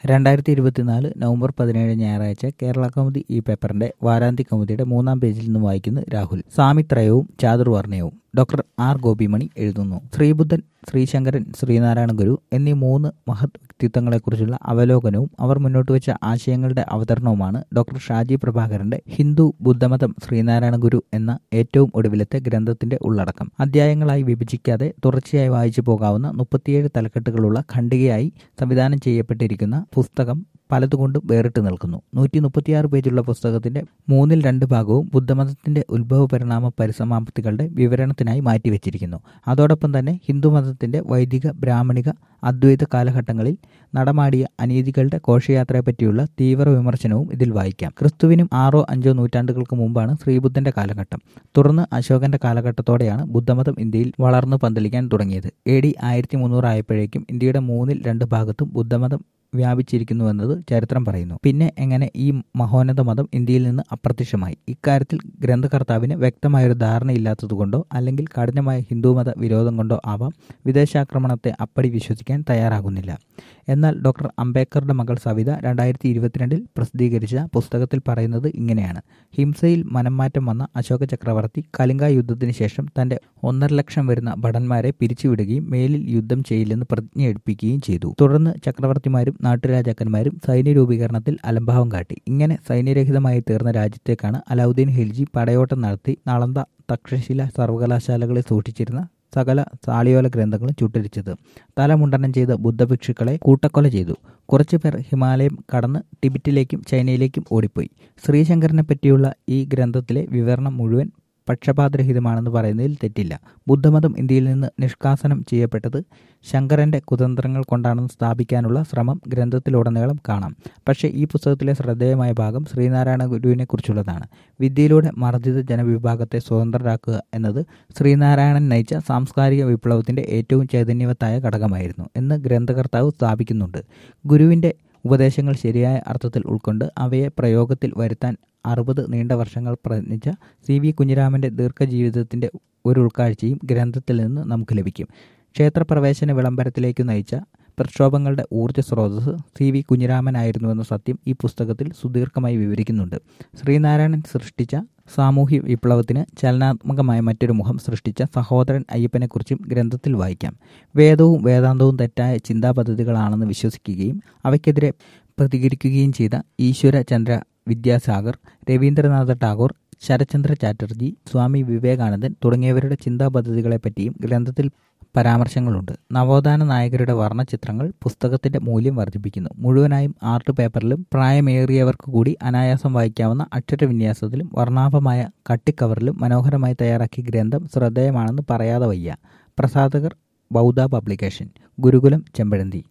രണ്ടായിരത്തി ഇരുപത്തിനാല് നവംബർ പതിനേഴ് ഞായറാഴ്ച കേരള കൗമുദി ഈ പേപ്പറിന്റെ വാരാന്ത്യ കൗമുദിയുടെ മൂന്നാം പേജിൽ നിന്ന് വായിക്കുന്നു രാഹുൽ സാമിത്രയവും ചാതുർവർണ്ണയവും ഡോക്ടർ ആർ ഗോപിമണി എഴുതുന്നു ശ്രീബുദ്ധൻ ശ്രീശങ്കരൻ ശ്രീനാരായണ ഗുരു എന്നീ മൂന്ന് മഹത് വ്യക്തിത്വങ്ങളെക്കുറിച്ചുള്ള അവലോകനവും അവർ മുന്നോട്ട് വെച്ച ആശയങ്ങളുടെ അവതരണവുമാണ് ഡോക്ടർ ഷാജി പ്രഭാകരന്റെ ഹിന്ദു ബുദ്ധമതം ശ്രീനാരായണ ഗുരു എന്ന ഏറ്റവും ഒടുവിലത്തെ ഗ്രന്ഥത്തിന്റെ ഉള്ളടക്കം അധ്യായങ്ങളായി വിഭജിക്കാതെ തുടർച്ചയായി വായിച്ചു പോകാവുന്ന മുപ്പത്തിയേഴ് തലക്കെട്ടുകളുള്ള ഖണ്ഡികയായി സംവിധാനം ചെയ്യപ്പെട്ടിരിക്കുന്ന പുസ്തകം പലതുകൊണ്ടും വേറിട്ട് നിൽക്കുന്നു നൂറ്റി മുപ്പത്തിയാറ് പേജുള്ള പുസ്തകത്തിന്റെ മൂന്നിൽ രണ്ട് ഭാഗവും ബുദ്ധമതത്തിന്റെ ഉത്ഭവ പരിണാമ പരിസമാപ്തികളുടെ വിവരണത്തിനായി മാറ്റിവെച്ചിരിക്കുന്നു അതോടൊപ്പം തന്നെ ഹിന്ദുമതത്തിന്റെ വൈദിക ബ്രാഹ്മണിക അദ്വൈത കാലഘട്ടങ്ങളിൽ നടമാടിയ അനീതികളുടെ ഘോഷയാത്രയെപ്പറ്റിയുള്ള തീവ്ര വിമർശനവും ഇതിൽ വായിക്കാം ക്രിസ്തുവിനും ആറോ അഞ്ചോ നൂറ്റാണ്ടുകൾക്ക് മുമ്പാണ് ശ്രീബുദ്ധന്റെ കാലഘട്ടം തുടർന്ന് അശോകന്റെ കാലഘട്ടത്തോടെയാണ് ബുദ്ധമതം ഇന്ത്യയിൽ വളർന്നു പന്തലിക്കാൻ തുടങ്ങിയത് എ ഡി ആയിരത്തി മുന്നൂറായപ്പോഴേക്കും ഇന്ത്യയുടെ മൂന്നിൽ രണ്ട് ഭാഗത്തും ബുദ്ധമതം വ്യാപിച്ചിരിക്കുന്നുവെന്നത് ചരിത്രം പറയുന്നു പിന്നെ എങ്ങനെ ഈ മഹോന്നത മതം ഇന്ത്യയിൽ നിന്ന് അപ്രത്യക്ഷമായി ഇക്കാര്യത്തിൽ ഗ്രന്ഥകർത്താവിന് വ്യക്തമായൊരു ധാരണയില്ലാത്തതുകൊണ്ടോ അല്ലെങ്കിൽ കഠിനമായ ഹിന്ദുമത വിരോധം കൊണ്ടോ ആവാം വിദേശാക്രമണത്തെ അപ്പടി വിശ്വസിക്കാൻ തയ്യാറാകുന്നില്ല എന്നാൽ ഡോക്ടർ അംബേദ്കറുടെ മകൾ സവിത രണ്ടായിരത്തി ഇരുപത്തിരണ്ടിൽ പ്രസിദ്ധീകരിച്ച പുസ്തകത്തിൽ പറയുന്നത് ഇങ്ങനെയാണ് ഹിംസയിൽ മനംമാറ്റം വന്ന അശോക ചക്രവർത്തി കലിംഗ യുദ്ധത്തിന് ശേഷം തന്റെ ഒന്നര ലക്ഷം വരുന്ന ഭടന്മാരെ പിരിച്ചുവിടുകയും മേലിൽ യുദ്ധം ചെയ്യില്ലെന്ന് പ്രതിജ്ഞ എടുപ്പിക്കുകയും ചെയ്തു തുടർന്ന് ചക്രവർത്തിമാരും നാട്ടുരാജാക്കന്മാരും സൈന്യ രൂപീകരണത്തിൽ അലംഭാവം കാട്ടി ഇങ്ങനെ സൈന്യരഹിതമായി തീർന്ന രാജ്യത്തേക്കാണ് അലാവുദ്ദീൻ ഖിൽജി പടയോട്ടം നടത്തി നളന്ത തക്ഷശില സർവകലാശാലകളിൽ സൂക്ഷിച്ചിരുന്ന സകല സാളിയോല ഗ്രന്ഥങ്ങളും ചുട്ടരിച്ചത് തലമുണ്ടനം ചെയ്ത ബുദ്ധഭിക്ഷുക്കളെ കൂട്ടക്കൊല ചെയ്തു കുറച്ചു പേർ ഹിമാലയം കടന്ന് ടിബറ്റിലേക്കും ചൈനയിലേക്കും ഓടിപ്പോയി ശ്രീശങ്കരനെ പറ്റിയുള്ള ഈ ഗ്രന്ഥത്തിലെ വിവരണം മുഴുവൻ പക്ഷപാതരഹിതമാണെന്ന് പറയുന്നതിൽ തെറ്റില്ല ബുദ്ധമതം ഇന്ത്യയിൽ നിന്ന് നിഷ്കാസനം ചെയ്യപ്പെട്ടത് ശങ്കരന്റെ കുതന്ത്രങ്ങൾ കൊണ്ടാണെന്ന് സ്ഥാപിക്കാനുള്ള ശ്രമം ഗ്രന്ഥത്തിലുടനീളം കാണാം പക്ഷേ ഈ പുസ്തകത്തിലെ ശ്രദ്ധേയമായ ഭാഗം ശ്രീനാരായണ ഗുരുവിനെ കുറിച്ചുള്ളതാണ് വിദ്യയിലൂടെ മർദ്ദിത ജനവിഭാഗത്തെ സ്വതന്ത്രരാക്കുക എന്നത് ശ്രീനാരായണൻ നയിച്ച സാംസ്കാരിക വിപ്ലവത്തിന്റെ ഏറ്റവും ചൈതന്യവത്തായ ഘടകമായിരുന്നു എന്ന് ഗ്രന്ഥകർത്താവ് സ്ഥാപിക്കുന്നുണ്ട് ഗുരുവിന്റെ ഉപദേശങ്ങൾ ശരിയായ അർത്ഥത്തിൽ ഉൾക്കൊണ്ട് അവയെ പ്രയോഗത്തിൽ വരുത്താൻ അറുപത് നീണ്ട വർഷങ്ങൾ പ്രയത്നിച്ച സി വി കുഞ്ഞിരാമന്റെ ദീർഘജീവിതത്തിന്റെ ഒരു ഉൾക്കാഴ്ചയും ഗ്രന്ഥത്തിൽ നിന്ന് നമുക്ക് ലഭിക്കും ക്ഷേത്രപ്രവേശന വിളംബരത്തിലേക്ക് നയിച്ച പ്രക്ഷോഭങ്ങളുടെ ഊർജ്ജ സ്രോതസ് സി വി കുഞ്ഞിരാമനായിരുന്നുവെന്ന സത്യം ഈ പുസ്തകത്തിൽ സുദീർഘമായി വിവരിക്കുന്നുണ്ട് ശ്രീനാരായണൻ സൃഷ്ടിച്ച സാമൂഹ്യ വിപ്ലവത്തിന് ചലനാത്മകമായ മറ്റൊരു മുഖം സൃഷ്ടിച്ച സഹോദരൻ അയ്യപ്പനെക്കുറിച്ചും ഗ്രന്ഥത്തിൽ വായിക്കാം വേദവും വേദാന്തവും തെറ്റായ ചിന്താ പദ്ധതികളാണെന്ന് വിശ്വസിക്കുകയും അവയ്ക്കെതിരെ പ്രതികരിക്കുകയും ചെയ്ത ഈശ്വര ചന്ദ്ര വിദ്യാസാഗർ രവീന്ദ്രനാഥ ടാഗോർ ശരചന്ദ്ര ചാറ്റർജി സ്വാമി വിവേകാനന്ദൻ തുടങ്ങിയവരുടെ ചിന്താ പദ്ധതികളെപ്പറ്റിയും ഗ്രന്ഥത്തിൽ പരാമർശങ്ങളുണ്ട് നവോത്ഥാന നായകരുടെ വർണ്ണചിത്രങ്ങൾ പുസ്തകത്തിന്റെ മൂല്യം വർദ്ധിപ്പിക്കുന്നു മുഴുവനായും ആർട്ട് പേപ്പറിലും പ്രായമേറിയവർക്ക് കൂടി അനായാസം വായിക്കാവുന്ന അക്ഷരവിന്യാസത്തിലും വർണ്ണാഭമായ കട്ടിക്കവറിലും മനോഹരമായി തയ്യാറാക്കിയ ഗ്രന്ഥം ശ്രദ്ധേയമാണെന്ന് പറയാതെ വയ്യ പ്രസാധകർ ബൗദ്ധ പബ്ലിക്കേഷൻ ഗുരുകുലം ചെമ്പഴന്തി